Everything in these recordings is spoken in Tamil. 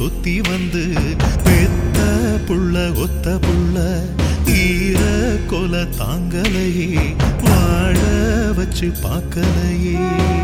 சுத்தி வந்து பெத்த புள்ள ஒத்த புள்ள ஈர கொல தாங்கலையே வாழ வச்சு பார்க்கலையே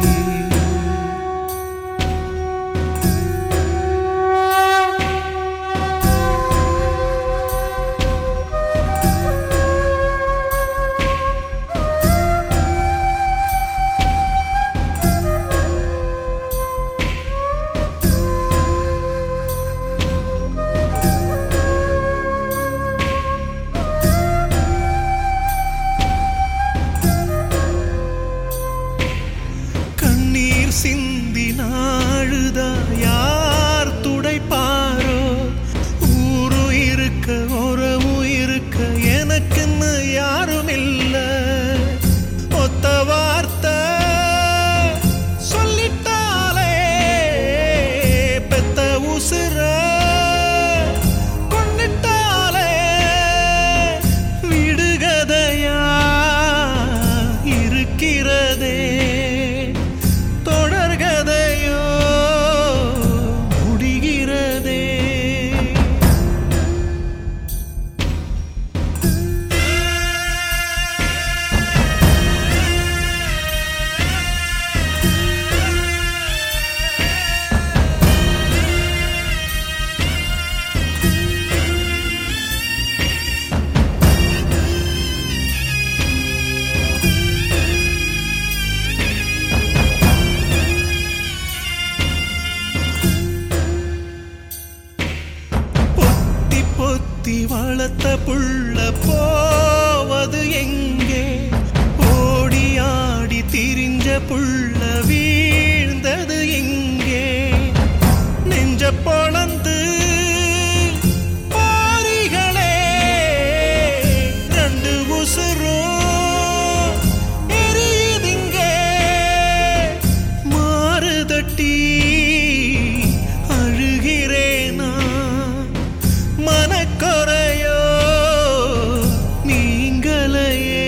கண்ணீர் சிந்தி நாழுதா யார் துடைப்பாரோ ஊரு இருக்க உறவு இருக்க எனக்குன்னு யாரும் இல்ல ஒத்த வார்த்தை சொல்லிட்டாலே பெத்த உசுர கொண்டுட்டாலே விடுகதையா இருக்கிறதே தொடர்கதையோ முடிகிறதே பொத்தி பொத்தி வளர்த்த புள்ள போவது எங்கே ஓடி ஆடி திரிஞ்ச புள்ள வீழ்ந்தது எங்கே நெஞ்ச பொழந்து பாரிகளே ரெண்டு உசுரும் எரியுதிங்கே மாறுதட்டி அழுகிறேனா மனக்குறையோ நீங்களையே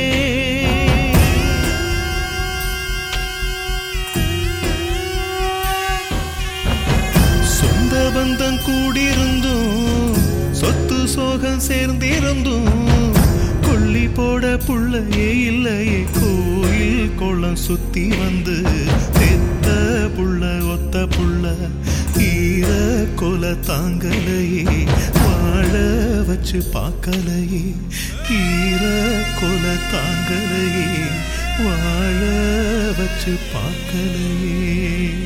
சொந்த பந்தம் கூடியிருந்தும் சொத்து சோகம் சேர்ந்திருந்தும் கொல்லி போட புள்ளையே இல்லையே கோயில் குளம் சுத்தி வந்து தெத்த புள்ள ஒத்த புள்ள ஈர கொல தாங்கலையே வாழ வச்சு பார்க்கலையே ஈர கொல தாங்கலையே வாழ வச்சு பார்க்கலையே